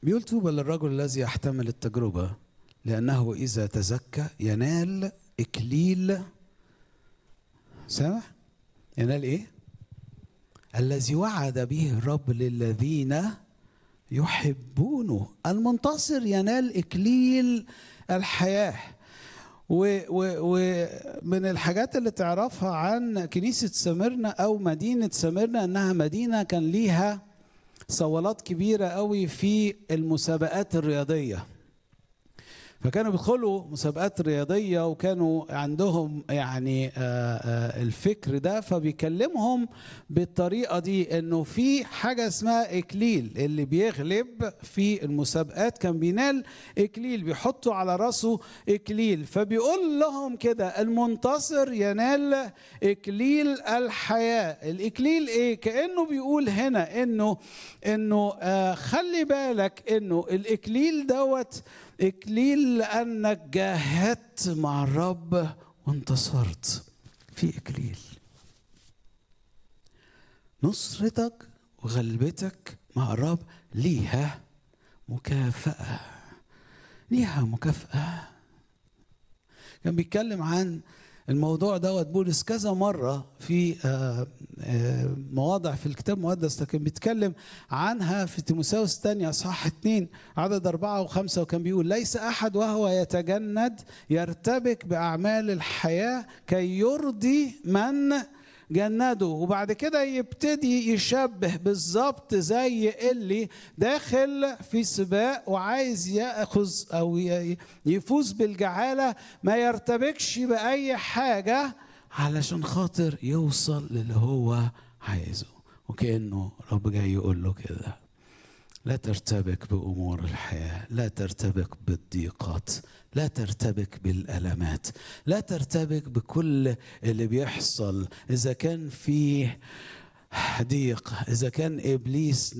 بيقول طوبى للرجل الذي يحتمل التجربة لأنه إذا تزكى ينال إكليل سامع؟ ينال إيه؟ الذي وعد به الرب للذين يحبونه المنتصر ينال إكليل الحياة ومن الحاجات اللي تعرفها عن كنيسة سمرنا أو مدينة سمرنا أنها مدينة كان ليها صولات كبيرة قوي في المسابقات الرياضية فكانوا بيدخلوا مسابقات رياضية وكانوا عندهم يعني الفكر ده فبيكلمهم بالطريقة دي انه في حاجة اسمها اكليل اللي بيغلب في المسابقات كان بينال اكليل بيحطوا على راسه اكليل فبيقول لهم كده المنتصر ينال اكليل الحياة الاكليل ايه كأنه بيقول هنا انه انه خلي بالك انه الاكليل دوت اكليل لانك جاهدت مع الرب وانتصرت في اكليل نصرتك وغلبتك مع الرب ليها مكافأة ليها مكافأة كان بيتكلم عن الموضوع دوت بولس كذا مرة في مواضع في الكتاب المقدس لكن بيتكلم عنها في تيموساوس الثانية أصحاح اثنين عدد أربعة وخمسة وكان بيقول ليس أحد وهو يتجند يرتبك بأعمال الحياة كي يرضي من جنده وبعد كده يبتدي يشبه بالظبط زي اللي داخل في سباق وعايز ياخذ او يفوز بالجعاله ما يرتبكش باي حاجه علشان خاطر يوصل للي هو عايزه وكانه رب جاي يقول له كده لا ترتبك بامور الحياه لا ترتبك بالضيقات لا ترتبك بالالمات لا ترتبك بكل اللي بيحصل اذا كان فيه ضيق اذا كان ابليس